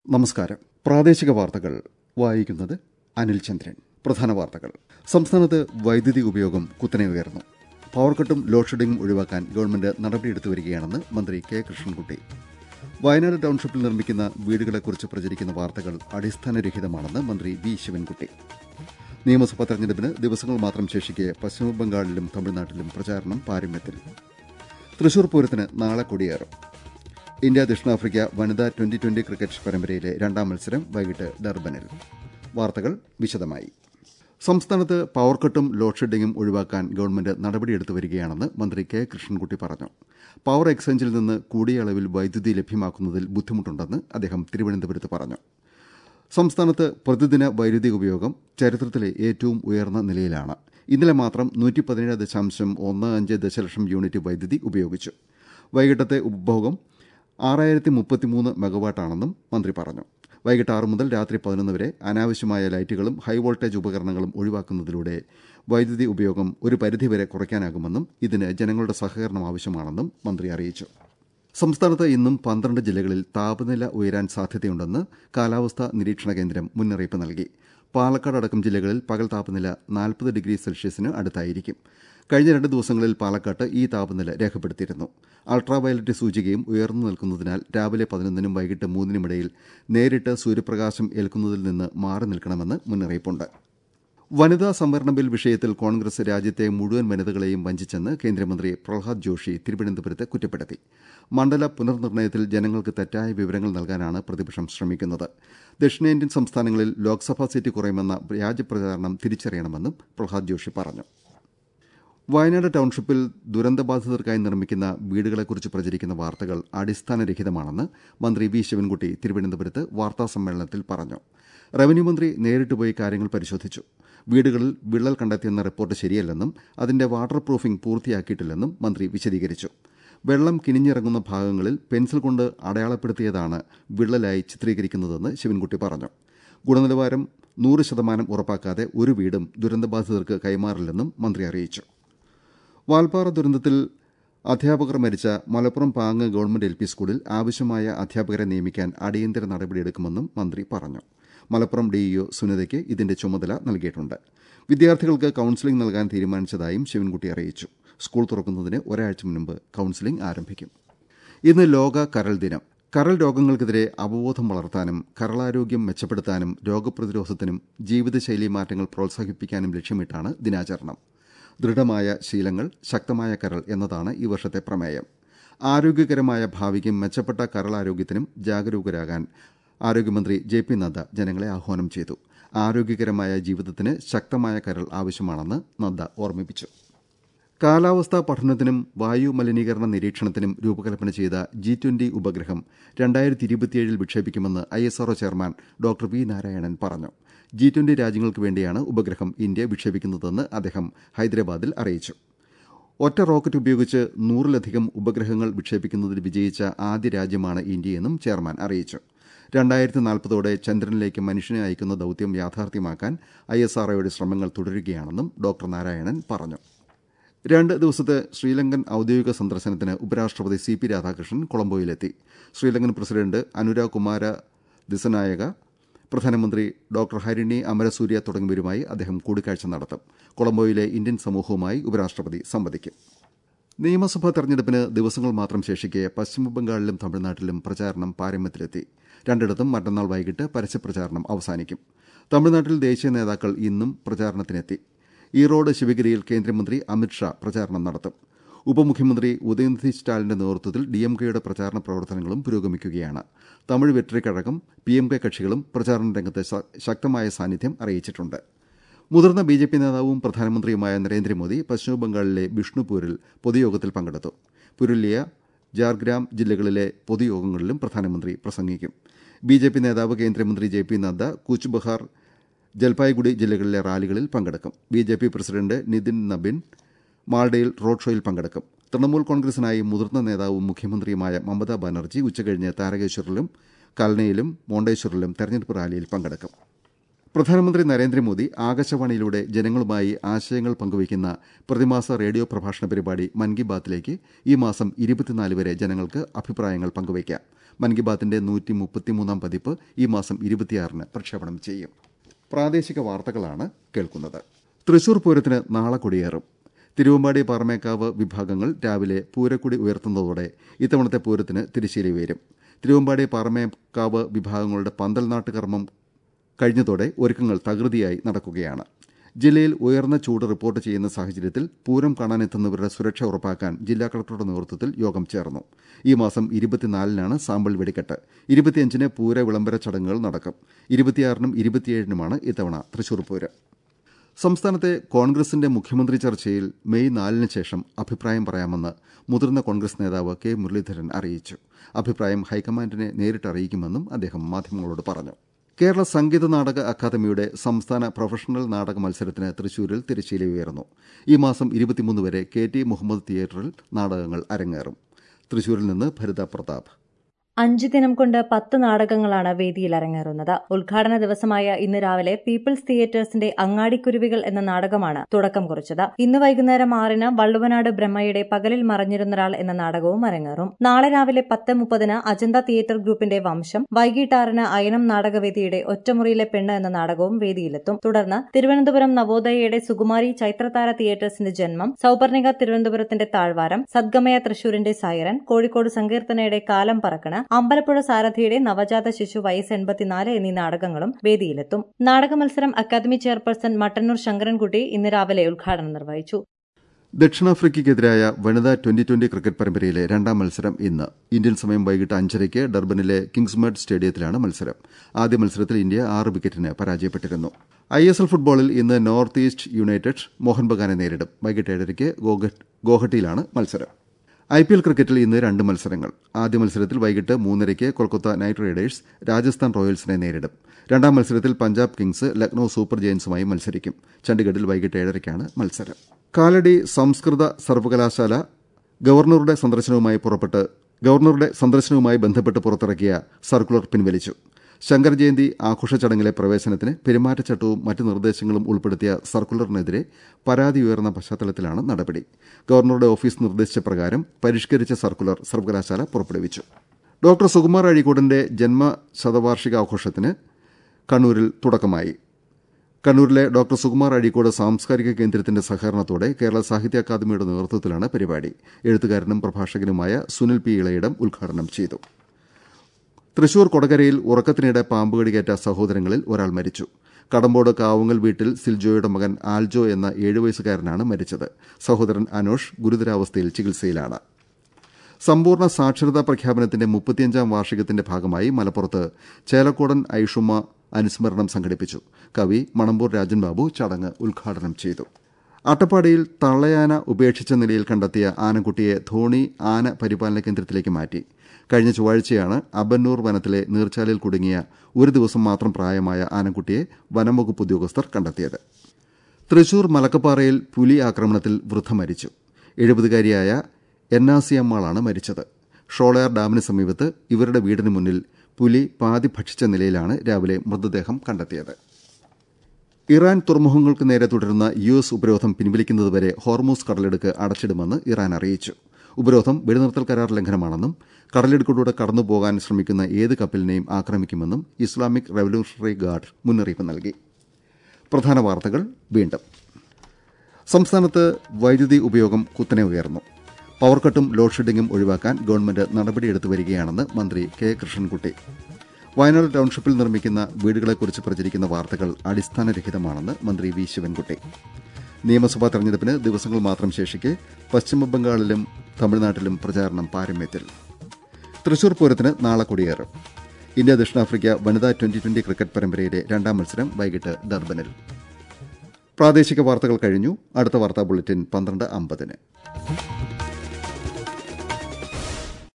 നമസ്കാരം പ്രാദേശിക വാർത്തകൾ വായിക്കുന്നത് അനിൽ ചന്ദ്രൻ പ്രധാന വാർത്തകൾ സംസ്ഥാനത്ത് വൈദ്യുതി ഉപയോഗം കുത്തനെ ഉയർന്നു പവർ കട്ടും ലോഡ് ഷെഡിംഗും ഒഴിവാക്കാൻ ഗവൺമെന്റ് നടപടിയെടുത്തു വരികയാണെന്ന് മന്ത്രി കെ കൃഷ്ണൻകുട്ടി വയനാട് ടൌൺഷിപ്പിൽ നിർമ്മിക്കുന്ന വീടുകളെക്കുറിച്ച് പ്രചരിക്കുന്ന വാർത്തകൾ അടിസ്ഥാനരഹിതമാണെന്ന് മന്ത്രി വി ശിവൻകുട്ടി നിയമസഭാ തെരഞ്ഞെടുപ്പിന് ദിവസങ്ങൾ മാത്രം ശേഷിക്കെ പശ്ചിമബംഗാളിലും തമിഴ്നാട്ടിലും പ്രചാരണം പാരമ്യത്തിൽ തൃശൂർ പൂരത്തിന് നാളെ കൊടിയേറും ഇന്ത്യ ദക്ഷിണാഫ്രിക്ക വനിതാ ട്വന്റി ട്വന്റി ക്രിക്കറ്റ് പരമ്പരയിലെ രണ്ടാം മത്സരം വൈകിട്ട് ഡർബനിൽ വാർത്തകൾ വിശദമായി സംസ്ഥാനത്ത് പവർ കട്ടും ലോഡ് ഷെഡിംഗും ഒഴിവാക്കാൻ ഗവൺമെന്റ് നടപടിയെടുത്തു വരികയാണെന്ന് മന്ത്രി കെ കൃഷ്ണൻകുട്ടി പറഞ്ഞു പവർ എക്സ്ചേഞ്ചിൽ നിന്ന് കൂടിയ അളവിൽ വൈദ്യുതി ലഭ്യമാക്കുന്നതിൽ ബുദ്ധിമുട്ടുണ്ടെന്ന് അദ്ദേഹം തിരുവനന്തപുരത്ത് പറഞ്ഞു സംസ്ഥാനത്ത് പ്രതിദിന വൈദ്യുതി ഉപയോഗം ചരിത്രത്തിലെ ഏറ്റവും ഉയർന്ന നിലയിലാണ് ഇന്നലെ മാത്രം നൂറ്റി പതിനേഴ് ദശാംശം ഒന്ന് അഞ്ച് ദശലക്ഷം യൂണിറ്റ് വൈദ്യുതി ഉപയോഗിച്ചു വൈകിട്ടത്തെ ഉപഭോഗം ആറായിരത്തി മുപ്പത്തിമൂന്ന് മെഗാവാട്ടാണെന്നും മന്ത്രി പറഞ്ഞു വൈകിട്ട് ആറ് മുതൽ രാത്രി പതിനൊന്ന് വരെ അനാവശ്യമായ ലൈറ്റുകളും ഹൈ വോൾട്ടേജ് ഉപകരണങ്ങളും ഒഴിവാക്കുന്നതിലൂടെ വൈദ്യുതി ഉപയോഗം ഒരു പരിധിവരെ കുറയ്ക്കാനാകുമെന്നും ഇതിന് ജനങ്ങളുടെ സഹകരണം ആവശ്യമാണെന്നും മന്ത്രി അറിയിച്ചു സംസ്ഥാനത്ത് ഇന്നും പന്ത്രണ്ട് ജില്ലകളിൽ താപനില ഉയരാൻ സാധ്യതയുണ്ടെന്ന് കാലാവസ്ഥാ നിരീക്ഷണ കേന്ദ്രം മുന്നറിയിപ്പ് നൽകി പാലക്കാട് അടക്കം ജില്ലകളിൽ പകൽ താപനില നാൽപ്പത് ഡിഗ്രി സെൽഷ്യസിന് അടുത്തായിരിക്കും കഴിഞ്ഞ രണ്ട് ദിവസങ്ങളിൽ പാലക്കാട്ട് ഈ താപനില രേഖപ്പെടുത്തിയിരുന്നു അൾട്രാവയലറ്റ് സൂചികയും ഉയർന്നു നിൽക്കുന്നതിനാൽ രാവിലെ പതിനൊന്നിനും വൈകിട്ട് മൂന്നിനുമിടയിൽ നേരിട്ട് സൂര്യപ്രകാശം ഏൽക്കുന്നതിൽ നിന്ന് മാറി നിൽക്കണമെന്ന് മുന്നറിയിപ്പുണ്ട് വനിതാ സംവരണ ബിൽ വിഷയത്തിൽ കോൺഗ്രസ് രാജ്യത്തെ മുഴുവൻ വനിതകളെയും വഞ്ചിച്ചെന്ന് കേന്ദ്രമന്ത്രി പ്രഹ്ലാദ് ജോഷി തിരുവനന്തപുരത്ത് കുറ്റപ്പെടുത്തി മണ്ഡല പുനർനിർണയത്തിൽ ജനങ്ങൾക്ക് തെറ്റായ വിവരങ്ങൾ നൽകാനാണ് പ്രതിപക്ഷം ശ്രമിക്കുന്നത് ദക്ഷിണേന്ത്യൻ സംസ്ഥാനങ്ങളിൽ ലോക്സഭാ സീറ്റ് കുറയുമെന്ന വ്യാജപ്രചാരണം തിരിച്ചറിയണമെന്നും പ്രഹ്ലാദ് ജോഷി പറഞ്ഞു വയനാട് ടൌൺഷിപ്പിൽ ദുരന്തബാധിതർക്കായി നിർമ്മിക്കുന്ന വീടുകളെക്കുറിച്ച് പ്രചരിക്കുന്ന വാർത്തകൾ അടിസ്ഥാനരഹിതമാണെന്ന് മന്ത്രി വി ശിവൻകുട്ടി തിരുവനന്തപുരത്ത് വാർത്താസമ്മേളനത്തിൽ പറഞ്ഞു റവന്യൂ മന്ത്രി നേരിട്ട് പോയി കാര്യങ്ങൾ പരിശോധിച്ചു വീടുകളിൽ വിള്ളൽ കണ്ടെത്തിയെന്ന റിപ്പോർട്ട് ശരിയല്ലെന്നും അതിന്റെ വാട്ടർ പ്രൂഫിംഗ് പൂർത്തിയാക്കിയിട്ടില്ലെന്നും മന്ത്രി വിശദീകരിച്ചു വെള്ളം കിനിഞ്ഞിറങ്ങുന്ന ഭാഗങ്ങളിൽ പെൻസിൽ കൊണ്ട് അടയാളപ്പെടുത്തിയതാണ് വിള്ളലായി ചിത്രീകരിക്കുന്നതെന്ന് ശിവൻകുട്ടി പറഞ്ഞു ഗുണനിലവാരം നൂറ് ശതമാനം ഉറപ്പാക്കാതെ ഒരു വീടും ദുരന്തബാധിതർക്ക് കൈമാറില്ലെന്നും മന്ത്രി അറിയിച്ചു വാൽപ്പാറ ദുരന്തത്തിൽ അധ്യാപകർ മരിച്ച Malappuram Pang government L P സ്കൂളിൽ ആവശ്യമായ അധ്യാപകരെ നിയമിക്കാൻ അടിയന്തര നടപടിയെടുക്കുമെന്നും മന്ത്രി പറഞ്ഞു മലപ്പുറം ഡിഇഒ സുനിതയ്ക്ക് ഇതിന്റെ ചുമതല നൽകിയിട്ടുണ്ട് വിദ്യാർത്ഥികൾക്ക് കൌൺസിലിംഗ് നൽകാൻ തീരുമാനിച്ചതായും ശിവൻകുട്ടി അറിയിച്ചു സ്കൂൾ തുറക്കുന്നതിന് ഒരാഴ്ച മുൻപ് കൌൺസിലിംഗ് ആരംഭിക്കും ഇന്ന് ലോക കരൾ ദിനം കരൾ രോഗങ്ങൾക്കെതിരെ അവബോധം വളർത്താനും കരളാരോഗ്യം മെച്ചപ്പെടുത്താനും രോഗപ്രതിരോധത്തിനും ജീവിതശൈലി മാറ്റങ്ങൾ പ്രോത്സാഹിപ്പിക്കാനും ലക്ഷ്യമിട്ടാണ് ദിനാചരണം ദൃഢമായ ശീലങ്ങൾ ശക്തമായ കരൾ എന്നതാണ് ഈ വർഷത്തെ പ്രമേയം ആരോഗ്യകരമായ ഭാവിക്കും മെച്ചപ്പെട്ട കരളാരോഗ്യത്തിനും ജാഗരൂകരാകാൻ ആരോഗ്യമന്ത്രി ജെ പി നദ്ദ ജനങ്ങളെ ആഹ്വാനം ചെയ്തു ആരോഗ്യകരമായ ജീവിതത്തിന് ശക്തമായ കരൾ ആവശ്യമാണെന്ന് നദ്ദ ഓർമ്മിപ്പിച്ചു കാലാവസ്ഥാ പഠനത്തിനും വായു മലിനീകരണ നിരീക്ഷണത്തിനും രൂപകൽപ്പന ചെയ്ത ജി ട്വന്റി ഉപഗ്രഹം രണ്ടായിരത്തി ഇരുപത്തിയേഴിൽ വിക്ഷേപിക്കുമെന്ന് I S R O chairman doctor V Narayanan പറഞ്ഞു ജി ട്വന്റി രാജ്യങ്ങൾക്ക് വേണ്ടിയാണ് ഉപഗ്രഹം ഇന്ത്യ വിക്ഷേപിക്കുന്നതെന്ന് അദ്ദേഹം ഹൈദരാബാദിൽ അറിയിച്ചു ഒറ്റ റോക്കറ്റ് ഉപയോഗിച്ച് നൂറിലധികം ഉപഗ്രഹങ്ങൾ വിക്ഷേപിക്കുന്നതിൽ വിജയിച്ച ആദ്യ രാജ്യമാണ് ഇന്ത്യയെന്നും ചെയർമാൻ അറിയിച്ചു രണ്ടായിരത്തി നാൽപ്പതോടെ ചന്ദ്രനിലേക്ക് മനുഷ്യനെ അയക്കുന്ന ദൌത്യം യാഥാർത്ഥ്യമാക്കാൻ ഐ എസ് ആർഒയുടെ ശ്രമങ്ങൾ തുടരുകയാണെന്നും ഡോക്ടർ നാരായണൻ പറഞ്ഞു രണ്ട് ദിവസത്തെ ശ്രീലങ്കൻ ഔദ്യോഗിക സന്ദർശനത്തിന് ഉപരാഷ്ട്രപതി സി പി രാധാകൃഷ്ണൻ കൊളംബോയിലെത്തി ശ്രീലങ്കൻ പ്രസിഡന്റ് അനുര കുമാര ദിസനായക പ്രധാനമന്ത്രി ഡോക്ടർ ഹരിണി അമരസൂര്യ തുടങ്ങിയവരുമായി അദ്ദേഹം കൂടിക്കാഴ്ച നടത്തും കൊളംബോയിലെ ഇന്ത്യൻ സമൂഹവുമായി ഉപരാഷ്ട്രപതി സംവദിക്കും നിയമസഭാ തെരഞ്ഞെടുപ്പിന് ദിവസങ്ങൾ മാത്രം ശേഷിക്കെ പശ്ചിമബംഗാളിലും തമിഴ്നാട്ടിലും പ്രചാരണം പാരമ്യത്തിലെത്തി രണ്ടിടത്തും മറ്റന്നാൾ വൈകിട്ട് പരസ്യപ്രചാരണം അവസാനിക്കും തമിഴ്നാട്ടിൽ ദേശീയ നേതാക്കൾ ഇന്നും പ്രചാരണത്തിനെത്തി ഈറോഡ് ശിവഗിരിയിൽ കേന്ദ്രമന്ത്രി അമിത്ഷാ പ്രചാരണം നടത്തും ഉപമുഖ്യമന്ത്രി ഉദയനിധി സ്റ്റാലിന്റെ നേതൃത്വത്തിൽ ഡിഎംകെയുടെ പ്രചാരണ പ്രവർത്തനങ്ങളും പുരോഗമിക്കുകയാണ് തമിഴ് വെട്രിക്കഴകം പിഎംകെ കക്ഷികളും പ്രചാരണ രംഗത്ത് ശക്തമായ സാന്നിധ്യം അറിയിച്ചിട്ടുണ്ട് മുതിർന്ന ബി ജെ പി നേതാവും പ്രധാനമന്ത്രിയുമായ നരേന്ദ്രമോദി പശ്ചിമബംഗാളിലെ ബിഷ്ണുപൂരിൽ പൊതുയോഗത്തിൽ പങ്കെടുത്തു പുരുലിയ ജാർഗ്രാം ജില്ലകളിലെ പൊതുയോഗങ്ങളിലും പ്രധാനമന്ത്രി പ്രസംഗിക്കും ബി ജെ പി നേതാവ് കേന്ദ്രമന്ത്രി ജെ പി നദ്ദ കൂച്ച് ബഹാർ ജൽപായ്ഗുഡി ജില്ലകളിലെ റാലികളിൽ പങ്കെടുക്കും B J P president Nitin Nabin മാൾഡയിൽ റോഡ് ഷോയിൽ പങ്കെടുക്കും തൃണമൂൽ കോൺഗ്രസിനായി മുതിർന്ന നേതാവും മുഖ്യമന്ത്രിയുമായ മമതാ ബാനർജി ഉച്ചകഴിഞ്ഞ് താരകേശ്വറിലും കൽനയിലും മോണ്ടേശ്വറിലും തെരഞ്ഞെടുപ്പ് റാലിയിൽ പങ്കെടുക്കും പ്രധാനമന്ത്രി നരേന്ദ്രമോദി ആകാശവാണിയിലൂടെ ജനങ്ങളുമായി ആശയങ്ങൾ പങ്കുവയ്ക്കുന്ന പ്രതിമാസ റേഡിയോ പ്രഭാഷണ പരിപാടി മൻ കി ബാത്തിലേക്ക് ഈ മാസം ഇരുപത്തിനാല് വരെ ജനങ്ങൾക്ക് അഭിപ്രായങ്ങൾ പങ്കുവയ്ക്കാം മൻ കി ബാത്തിന്റെ നൂറ്റി മുപ്പത്തിമൂന്നാം പതിപ്പ് ഈ മാസം ഇരുപത്തിയാറിന് പ്രക്ഷേപണം ചെയ്യും പ്രാദേശിക വാർത്തകളാണ് കേൾക്കുന്നത് തൃശൂർ പൂരത്തിന് നാളെ കൊടിയേറും തിരുവമ്പാടി പാറമേക്കാവ് വിഭാഗങ്ങൾ രാവിലെ പൂരക്കൊടി ഉയർത്തുന്നതോടെ ഇത്തവണത്തെ പൂരത്തിന് തിരിശീലി ഉയരും തിരുവമ്പാടി പാറമേക്കാവ് വിഭാഗങ്ങളുടെ പന്തൽനാട്ട് കർമ്മം കഴിഞ്ഞതോടെ ഒരുക്കങ്ങൾ തകൃതിയായി നടക്കുകയാണ് ജില്ലയിൽ ഉയർന്ന ചൂട് റിപ്പോർട്ട് ചെയ്യുന്ന സാഹചര്യത്തിൽ പൂരം കാണാനെത്തുന്നവരുടെ സുരക്ഷ ഉറപ്പാക്കാൻ ജില്ലാ കളക്ടറുടെ നേതൃത്വത്തിൽ യോഗം ചേർന്നു ഈ മാസം ഇരുപത്തിനാലിനാണ് സാമ്പിൾ വെടിക്കെട്ട് ഇരുപത്തിയഞ്ചിന് പൂര വിളംബര ചടങ്ങുകൾ നടക്കും ഇരുപത്തിയാറിനും ഇരുപത്തിയേഴിനുമാണ് ഇത്തവണ തൃശൂർ പൂരം സംസ്ഥാനത്തെ കോൺഗ്രസിന്റെ മുഖ്യമന്ത്രി ചർച്ചയിൽ മെയ് നാലിന് ശേഷം അഭിപ്രായം പറയാമെന്ന് മുതിർന്ന കോൺഗ്രസ് നേതാവ് കെ മുരളീധരൻ അറിയിച്ചു അഭിപ്രായം ഹൈക്കമാൻഡിനെ നേരിട്ട് അറിയിക്കുമെന്നും അദ്ദേഹം മാധ്യമങ്ങളോട് പറഞ്ഞു കേരള സംഗീത നാടക അക്കാദമിയുടെ സംസ്ഥാന പ്രൊഫഷണൽ നാടക മത്സരത്തിന് തൃശൂരിൽ തിരശ്ശീല ഉയർന്നു ഈ മാസം ഇരുപത്തിമൂന്ന് വരെ കെ ടി മുഹമ്മദ് തിയേറ്ററിൽ നാടകങ്ങൾ അരങ്ങേറും തൃശൂരിൽ നിന്ന് ഭരിത പ്രതാപ് അഞ്ച് ദിനം കൊണ്ട് പത്ത് നാടകങ്ങളാണ് വേദിയിൽ അരങ്ങേറുന്നത് ഉദ്ഘാടന ദിവസമായ ഇന്ന് രാവിലെ പീപ്പിൾസ് തിയേറ്റേഴ്സിന്റെ അങ്ങാടിക്കുരുവികൾ എന്ന നാടകമാണ് തുടക്കം കുറിച്ചത് ഇന്ന് വൈകുന്നേരം ആറിന് വള്ളുവനാട് ബ്രഹ്മയുടെ പകലിൽ മറഞ്ഞിരുന്നൊരാൾ എന്ന നാടകവും അരങ്ങേറും നാളെ രാവിലെ പത്ത് മുപ്പതിന് അജന്ത തിയേറ്റർ ഗ്രൂപ്പിന്റെ വംശം വൈകിട്ട് ആറിന് അയനം നാടകവേദിയുടെ ഒറ്റമുറിയിലെ പെണ്ണ് എന്ന നാടകവും വേദിയിലെത്തും തുടർന്ന് തിരുവനന്തപുരം നവോദയയുടെ സുകുമാരി ചൈത്രതാര തിയേറ്റേഴ്സിന്റെ ജന്മം സൌപർണിക തിരുവനന്തപുരത്തിന്റെ താഴ്വാരം സദ്ഗമയ തൃശൂരിന്റെ സൈറൻ കോഴിക്കോട് സങ്കീർത്തനയുടെ കാലം പറക്കണ് അമ്പലപ്പുഴ സാരഥിയുടെ നവജാത ശിശു വയസ്സ് എൺപത്തിനാല് എന്നീ നാടകങ്ങളും വേദിയിലെത്തും നാടക മത്സരം അക്കാദമി ചെയർപേഴ്സൺ മട്ടന്നൂർ ശങ്കരൻകുട്ടി ഇന്ന് രാവിലെ ഉദ്ഘാടനം നിർവഹിച്ചു ദക്ഷിണാഫ്രിക്കയ്ക്കെതിരായ വനിതാ ട്വന്റി ട്വന്റി ക്രിക്കറ്റ് പരമ്പരയിലെ രണ്ടാം മത്സരം ഇന്ന് ഇന്ത്യൻ സമയം വൈകിട്ട് അഞ്ചരയ്ക്ക് ഡർബനിലെ കിങ്സ്മേഡ് സ്റ്റേഡിയത്തിലാണ് മത്സരം ആദ്യ മത്സരത്തിൽ ഇന്ത്യ ആറ് വിക്കറ്റിന് പരാജയപ്പെട്ടിരുന്നു ഐ എസ് എൽ ഫുട്ബോളിൽ ഇന്ന് നോർത്ത് ഈസ്റ്റ് യുണൈറ്റഡ് മോഹൻ ബഗാനെ നേരിടും വൈകിട്ട് ഏഴരയ്ക്ക് ഗോഹട്ടിയിലാണ് മത്സരം ഐ പി എൽ ക്രിക്കറ്റിൽ ഇന്ന് രണ്ട് മത്സരങ്ങൾ ആദ്യ മത്സരത്തിൽ വൈകിട്ട് മൂന്നരയ്ക്ക് കൊൽക്കത്ത നൈറ്റ് റൈഡേഴ്സ് രാജസ്ഥാൻ റോയൽസിനെ നേരിടും രണ്ടാം മത്സരത്തിൽ പഞ്ചാബ് കിങ്സ് ലക്നൌ സൂപ്പർ ജയൻസുമായി മത്സരിക്കും ചണ്ഡീഗഡിൽ വൈകിട്ട് ഏഴരയ്ക്കാണ് മത്സരം കാലടി സംസ്കൃത സർവകലാശാല ഗവർണറുടെ സന്ദർശനവുമായി പുറപ്പെട്ട് ഗവർണറുടെ സന്ദർശനവുമായി ബന്ധപ്പെട്ട് പുറത്തിറക്കിയ സർക്കുലർ പിൻവലിച്ചു ശങ്കർ ജയന്തി ആഘോഷ ചടങ്ങിലെ പ്രവേശനത്തിന് പെരുമാറ്റച്ചട്ടവും മറ്റ് നിർദ്ദേശങ്ങളും ഉൾപ്പെടുത്തിയ സർക്കുലറിനെതിരെ പരാതി ഉയർന്ന പശ്ചാത്തലത്തിലാണ് നടപടി ഗവർണറുടെ ഓഫീസ് നിർദ്ദേശിച്ച പ്രകാരം പരിഷ്കരിച്ച സർക്കുലർ സർവകലാശാല പുറപ്പെടുവിച്ചു ഡോക്ടർ സുകുമാർ അഴീക്കോടിന്റെ ജന്മശതവാർഷികാഘോഷത്തിന് കണ്ണൂരിൽ തുടക്കമായി കണ്ണൂരിലെ ഡോക്ടർ സുകുമാർ അഴീക്കോട് സാംസ്കാരിക കേന്ദ്രത്തിന്റെ സഹകരണത്തോടെ കേരള സാഹിത്യ അക്കാദമിയുടെ നേതൃത്വത്തിലാണ് പരിപാടി എഴുത്തുകാരനും പ്രഭാഷകനുമായ സുനിൽ പി ഇളയിടം ഉദ്ഘാടനം ചെയ്തു തൃശൂർ കൊടകരയിൽ ഉറക്കത്തിനിടെ പാമ്പ് കടിയേറ്റ സഹോദരങ്ങളിൽ ഒരാൾ മരിച്ചു കടമ്പോട് കാവുങ്ങൽ വീട്ടിൽ സിൽജോയുടെ മകൻ ആൽജോ എന്ന ഏഴു വയസ്സുകാരനാണ് മരിച്ചത് സഹോദരൻ അനോഷ് ഗുരുതരാവസ്ഥയിൽ ചികിത്സയിലാണ് സമ്പൂർണ്ണ സാക്ഷരതാ പ്രഖ്യാപനത്തിന്റെ മുപ്പത്തിയഞ്ചാം വാർഷികത്തിന്റെ ഭാഗമായി മലപ്പുറത്ത് ചേലക്കോടൻ ഐഷുമ അനുസ്മരണം സംഘടിപ്പിച്ചു കവി മണമ്പൂർ രാജൻ ബാബു ചടങ്ങ് ഉദ്ഘാടനം ചെയ്തു അട്ടപ്പാടിയിൽ തള്ളയാന ഉപേക്ഷിച്ച നിലയിൽ കണ്ടെത്തിയ ആനക്കുട്ടിയെ ധോണി ആന പരിപാലന കേന്ദ്രത്തിലേക്ക് മാറ്റി കഴിഞ്ഞ ചൊവ്വാഴ്ചയാണ് അബന്നൂർ വനത്തിലെ നീർച്ചാലിൽ കുടുങ്ങിയ ഒരു ദിവസം മാത്രം പ്രായമായ ആനക്കുട്ടിയെ വനംവകുപ്പ് ഉദ്യോഗസ്ഥർ കണ്ടെത്തിയത് തൃശൂർ മലക്കപ്പാറയിൽ പുലി ആക്രമണത്തിൽ വൃദ്ധ മരിച്ചു എഴുപതുകാരിയായ എന്നാസിയമ്മാളാണ് മരിച്ചത് ഷോളയാർ ഡാമിന് സമീപത്ത് ഇവരുടെ വീടിന് മുന്നിൽ പുലി പാതി ഭക്ഷിച്ച നിലയിലാണ് രാവിലെ മൃതദേഹം കണ്ടെത്തിയത് ഇറാൻ തുറമുഖങ്ങൾക്ക് നേരെ തുടരുന്ന യു എസ് ഉപരോധം പിൻവലിക്കുന്നതുവരെ ഹോർമൂസ് കടലെടുക്ക് അടച്ചിടുമെന്ന് ഇറാൻ അറിയിച്ചു ഉപരോധം വെടിനിർത്തൽ കരാർ ലംഘനമാണെന്നും കടലിടുക്കിലൂടെ കടന്നുപോകാൻ ശ്രമിക്കുന്ന ഏത് കപ്പലിനെയും ആക്രമിക്കുമെന്നും ഇസ്ലാമിക് റവല്യൂഷണറി ഗാർഡ് മുന്നറിയിപ്പ് നൽകി പ്രധാന വാർത്തകൾ വീണ്ടും സംസ്ഥാനത്ത് വൈദ്യുതി ഉപയോഗം കുത്തനെ ഉയർന്നു പവർ കട്ടും ലോഡ് ഷെഡിംഗും ഒഴിവാക്കാൻ ഗവൺമെന്റ് നടപടിയെടുത്തു വരികയാണെന്ന് മന്ത്രി കെ കൃഷ്ണൻകുട്ടി വയനാട് ടൌൺഷിപ്പിൽ നിർമ്മിക്കുന്ന വീടുകളെക്കുറിച്ച് പ്രചരിക്കുന്ന വാർത്തകൾ അടിസ്ഥാനരഹിതമാണെന്ന് മന്ത്രി വി ശിവൻകുട്ടി നിയമസഭാ തെരഞ്ഞെടുപ്പിന് ദിവസങ്ങൾ മാത്രം ശേഷിക്കെ പശ്ചിമബംഗാളിലും തമിഴ്നാട്ടിലും പ്രചാരണം പാരമ്യത്തിൽ തൃശൂർ പൂരത്തിന് നാളെ കൊടിയേറും ഇന്ത്യ ദക്ഷിണാഫ്രിക്ക വനിതാ ട്വന്റി ട്വന്റി ക്രിക്കറ്റ് പരമ്പരയിലെ രണ്ടാം മത്സരം വൈകിട്ട് ഡർബനിൽ പ്രാദേശിക വാർത്തകൾ കഴിഞ്ഞു അടുത്ത വാർത്താ ബുള്ളറ്റിൻ പന്ത്രണ്ട് അമ്പതിന്